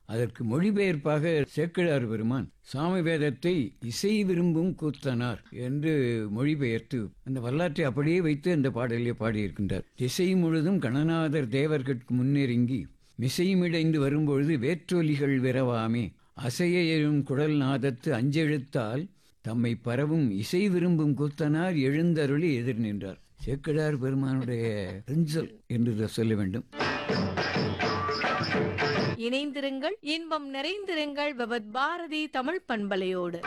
அதற்கு மொழிபெயர்ப்பாக சேக்கிழார் பெருமான் சாமி வேதத்தை இசை விரும்பும் கூத்தனார் என்று மொழிபெயர்த்து அந்த வரலாற்றை அப்படியே வைத்து அந்த பாடலிலே பாடியிருக்கின்றார் திசை முழுதும் கணநாதர் தேவர்கட்கு முன்னெருங்கி மிசைமிடைந்து வரும்பொழுது வேற்றொலிகள் விரவாமே அசைய எழும் குடல் நாதத்து அஞ்செழுத்தால் தம்மை பரவும் இசை விரும்பும் கூத்தனார் எழுந்தருளி எதிர் நின்றார் சேக்கிழார் பெருமானுடைய பெஞ்சல் என்று இதை சொல்ல வேண்டும் இணைந்திருங்கள் இன்பம் நிறைந்திருங்கள் பவத் பாரதி தமிழ் பண்பலையோடு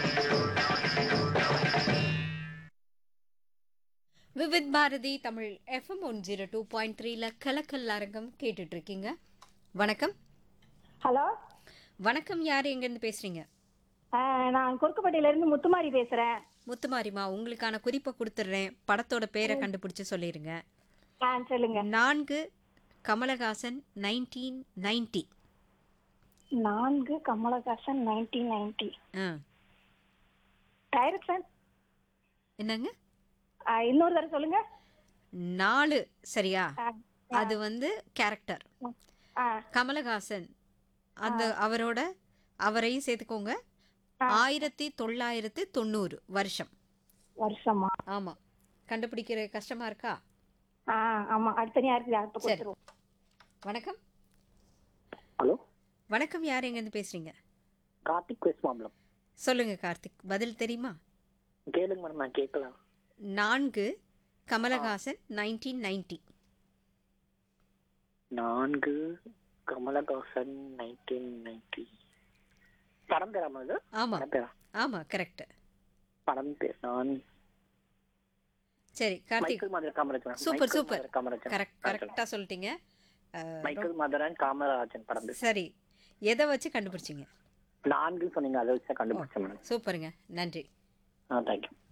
Vividh Bharati Tamil FM one zero two point த்ரீல கலக்கல் அரங்கம் கேட்டுட்டு இருக்கீங்க வணக்கம் ஹலோ வணக்கம் யார் எங்கேருந்து பேசுறீங்க ஆ, நான் குறுக்குப்பட்டியில இருந்து முத்துமாரி பேசுறேன் முத்துமாரிமா உங்களுக்கான குறிப்பை கொடுத்துட்றேன் படத்தோட பேரை கண்டுபிடிச்சு சொல்லிடுங்க ஆ சொல்லுங்க நான்கு கமலஹாசன் நைன்டீன் நைன்டி நான்கு கமலஹாசன் நைன்டீன் நைன்டி ஆ டைரக்ஷன் என்னங்க இன்னொரு தடவை சொல்லுங்க நாலு சரியா ஆ, அது வந்து கேரக்டர் ஆ, கமலஹாசன் அந்த அவரோட அவரையும் சேர்த்துக்கோங்க ஆயிரத்தி தொள்ளாயிரத்தி தொண்ணூறு வருஷம் வருஷமா ஆமா கண்டுபிடிக்கிற கஷ்டமா இருக்கா ஆ ஆமா அடுத்த யாருக்கு யார்கிட்ட சரி. கொடுத்துருவோம் வணக்கம் ஹலோ வணக்கம் யார் எங்கேருந்து பேசுறீங்க கார்த்திக் வெஸ்ட் மாம்பலம் சொல்லுங்க கார்த்திக் பதில் தெரியுமா கேளுங்க மேடம் நான் கேட்கலாம் நான்கு கமலஹாசன் நைன்டீன் நைன்டி நான்கு கமலஹாசன் நைன்டீன் நைன்டி படம் பேராமா இது ஆமா படம் பேரா ஆமா கரெக்ட் படம் பேர் நான் சரி கார்த்திக் மைக்கேல் மதர் Kamarajan super super Kamarajan correct கரெக்டா சொல்லிட்டீங்க அஹ், மைக்கேல் மதரன் காமராஜன் படம் பேர் சரி எதை வச்சு கண்டுபிடிச்சீங்க நான்கு சொன்னீங்க அதை வச்சு தான் கண்டுபிடிச்சேன் மேடம் சூப்பருங்க நன்றி ஆ தேங்க்யூ